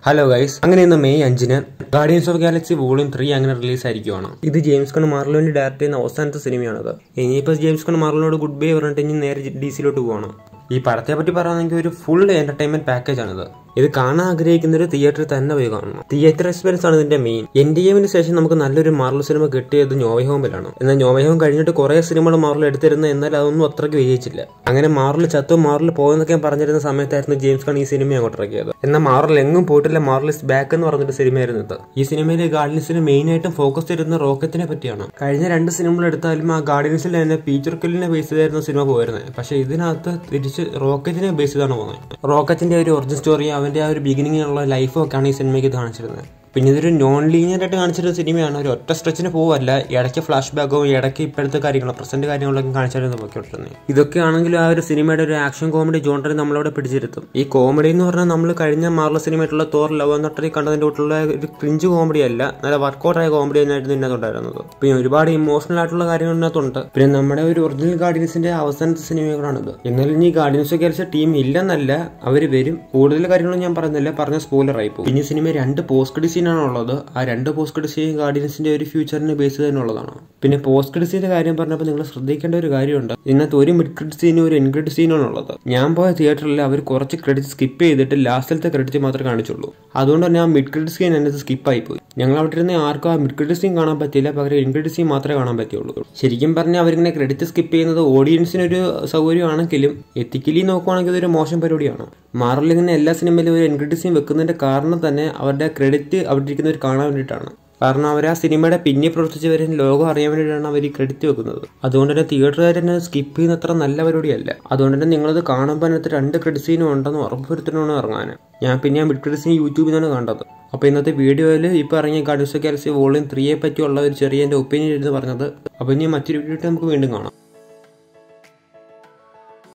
hello guys അങ്ങനെ ഇന്ന് May അഞ്ചിന് Guardians of Galaxy Volume three അങ്ങനെ റിലീസ് ആയിരിക്കുവാണ് ഇത് ജെയിംസ് കൺ മാർലോന്റെ ഡയറക്ട് ചെയ്യുന്ന അവസാനത്തെ സിനിമയാണത് ഇനിയിപ്പോൾ ജെയിംസ് കൺ മാർലോനോട് ഗുഡ് ബൈ പറഞ്ഞിട്ട് ഇനി നേരെ ഡി സിയിലോട്ട് പോവാണ് ഈ പടത്തെ പറ്റി പറയുകയാണെങ്കിൽ ഒരു ഫുൾ എന്റർടൈൻമെന്റ് പാക്കേജ് ആണിത് ഇത് കാണാൻ ആഗ്രഹിക്കുന്ന ഒരു തിയേറ്ററിൽ തന്നെ പോയി കാണണം തിയേറ്റർ എക്സ്പീരിയൻസ് ആണ് ഇതിന്റെ മെയിൻ എൻ ഡി എമ്മിന് ശേഷം നമുക്ക് നല്ലൊരു മാർവൽ സിനിമ കിട്ടിയത് നോവഹോമിലാണ് എന്നാൽ നോവഹോം കഴിഞ്ഞിട്ട് കുറെ സിനിമകൾ മാർവൽ എടുത്തിരുന്നു എന്നാൽ അതൊന്നും അത്രയ്ക്ക് വിജയിച്ചില്ല അങ്ങനെ മാർവൽ ചത്തോ മാർവൽ പോയെന്നൊക്കെ പറഞ്ഞിരുന്ന സമയത്തായിരുന്നു ജെയിംസ് കൺ ഈ സിനിമ അങ്ങോട്ട് ഇറക്കിയത് എന്നാൽ മാർവൽ എങ്ങും പോയിട്ടില്ല മാർവൽ ഇസ് ബാക്ക് എന്ന് പറഞ്ഞിട്ട് സിനിമയായിരുന്നു ഇത് ഈ സിനിമയിലെ ഗാർഡിയൻസിന് മെയിൻ ആയിട്ടും ഫോക്കസ് ചെയ്തിരുന്ന റോക്കറ്റിനെ പറ്റിയാണ് കഴിഞ്ഞ രണ്ട് സിനിമകൾ എടുത്താലും ആ ഗാർഡിയൻസിൽ തന്നെ പീച്ചർ കില്ലിനെ ബേസ് ചെയ്തായിരുന്നു സിനിമ പോയിരുന്നത് പക്ഷേ ഇതിനകത്ത് തിരിച്ച് റോക്കറ്റിനെ ബേസ് ചെയ്താണ് പോകുന്നത് റോക്കറ്റിന്റെ ഒരു ഒറിജിൻ സ്റ്റോറി അവന്റെ ആ ഒരു ബിഗിനിങ്ങിലുള്ള ലൈഫും ഒക്കെയാണ് ഈ സിനിമയ്ക്ക് കാണിച്ചിരുന്നത് പിന്നെ ഇതൊരു നോൺ ലീനിയർ ആയിട്ട് കാണിച്ചിരുന്ന സിനിമയാണ് ഒരു ഒറ്റ സ്ട്രെച്ചിന് പോവല്ല ഇടയ്ക്ക് ഫ്ലാഷ് ബാക്കോ ഇടയ്ക്ക് ഇപ്പോഴത്തെ കാര്യങ്ങൾ പ്രസന്റ് കാര്യങ്ങളൊക്കെ കാണിച്ചിരുന്നു പൊക്കിക്കൊണ്ടിരുന്നത് ഇതൊക്കെ ആണെങ്കിലും ആ ഒരു സിനിമയുടെ ഒരു ആക്ഷൻ കോമഡി ജോണ്ടറി നമ്മളവിടെ പിടിച്ചിരുത്തും ഈ കോമഡി എന്ന് പറഞ്ഞാൽ നമ്മൾ കഴിഞ്ഞ മാർല സിനിമയായിട്ടുള്ള തോർ ലവ് എന്നൊട്ടറി കണ്ടതിന്റെ കൂട്ടുള്ള ഒരു ക്രിഞ്ച് കോമഡി അല്ല നല്ല വർക്കൗട്ട് ആയ കോമഡി തന്നെയായിരുന്നു ഇതിനകത്തുണ്ടായിരുന്നത് പിന്നെ ഒരുപാട് ഇമോഷണൽ ആയിട്ടുള്ള കാര്യങ്ങൾ ഇതിനകത്തുണ്ട് പിന്നെ നമ്മുടെ ഒരു ഒറിജിനൽ ഗാർഡിയൻസിന്റെ അവസാനത്തെ സിനിമകളാണിത് എന്നാലും ഈ ഗാർഡിയൻസ് കളിച്ച ടീം ഇല്ലെന്നല്ല അവർ വരും കൂടുതൽ കാര്യങ്ങളൊന്നും ഞാൻ പറയുന്നില്ല പറഞ്ഞ സ്പോയിലർ ആയി പോകും പിന്നെ ഈ സിനിമ രണ്ട് പോസ്റ്റ് ക്രെഡിറ്റ് സീനാണ് ഉള്ളത് ആ രണ്ട് പോസ്റ്റ് ക്രെഡിറ്റ് സീൻ ഗാർഡിയൻസിന്റെ ഒരു ഫ്യൂച്ചറിനെ ബേസ് ചെയ്തുള്ളതാണ് പിന്നെ പോസ്റ്റ് ക്രെഡിറ്റ് സീന്റെ കാര്യം പറഞ്ഞപ്പോൾ നിങ്ങൾ ശ്രദ്ധിക്കേണ്ട ഒരു കാര്യമുണ്ട് ഇതിനകത്ത് ഒരു മിഡ് ക്രെഡിറ്റ് സീനും ഒരു എൻ ക്രെഡിറ്റ് സീനാണ് ഉള്ളത് ഞാൻ പോയ തിയേറ്ററിൽ അവർ കുറച്ച് ക്രെഡിറ്റ് സ്കിപ്പ് ചെയ്തിട്ട് ലാസ്റ്റിലത്തെ ക്രെഡിറ്റ് മാത്രമേ കാണിച്ചുള്ളൂ അതുകൊണ്ട് തന്നെ ആ മിഡ് ക്രെഡിറ്റ് സീൻ എന്നത് സ്കിപ്പ് ആയി പോയി ഞങ്ങൾ അവിടെ ഇരുന്ന് ആർക്കും ആ മിഡ് ക്രെഡിറ്റ് സീൻ കാണാൻ പറ്റില്ല പകരം എൻ ക്രെഡിറ്റ് സീൻ മാത്രമേ കാണാൻ പറ്റുള്ളൂ ശരിക്കും പറഞ്ഞാൽ അവരിങ്ങനെ ക്രെഡിറ്റ് സ്കിപ്പ് ചെയ്യുന്നത് ഓഡിയൻസിനൊരു സൗകര്യമാണെങ്കിലും എത്തിക്കലി നോക്കുവാണെങ്കിൽ ഇതൊരു മോശം പരിപാടിയാണ് മാറൽ ഇങ്ങനെ എല്ലാ സിനിമയിലും ഒരു എൻ ക്രെഡിറ്റ് സീൻ വെക്കുന്നതിന്റെ കാരണം തന്നെ അവരുടെ ക്രെഡിറ്റ് അവിടെ ഇരിക്കുന്നവർ കാണാൻ വേണ്ടിയിട്ടാണ് കാരണം അവർ ആ സിനിമയുടെ പിന്നെ പ്രവർത്തിച്ചവരും ലോകം അറിയാൻ വേണ്ടിയിട്ടാണ് അവർ ഈ ക്രെഡിറ്റ് വെക്കുന്നത് അതുകൊണ്ട് തന്നെ തിയേറ്ററുകാർ തന്നെ സ്കിപ്പ് ചെയ്യുന്ന അത്ര നല്ല പരിപാടിയല്ല അതുകൊണ്ട് തന്നെ നിങ്ങളത് കാണുമ്പോൾ അതിനകത്ത് രണ്ട് ക്രെഡിറ്റ് സീനും ഉണ്ടെന്ന് ഉറപ്പുവരുത്തണമെന്ന് ഇറങ്ങാൻ ഞാൻ പിന്നെ ആ മിഡ് ക്രെഡിറ്റ് സീൻ യൂട്യൂബിൽ നിന്നാണ് കണ്ടത് അപ്പോൾ ഇന്നത്തെ വീഡിയോയിൽ ഇപ്പോൾ ഇറങ്ങിയ ഗാർഡിയൻസ് ഓഫ് ഗാലക്സി വോളിയം ത്രീയെ പറ്റിയുള്ള ഒരു ചെറിയ എൻ്റെ ഒപ്പീനിയൻ എന്ന് പറഞ്ഞത് അപ്പോൾ ഇനി മറ്റൊരു വീഡിയോ നമുക്ക് വീണ്ടും കാണാം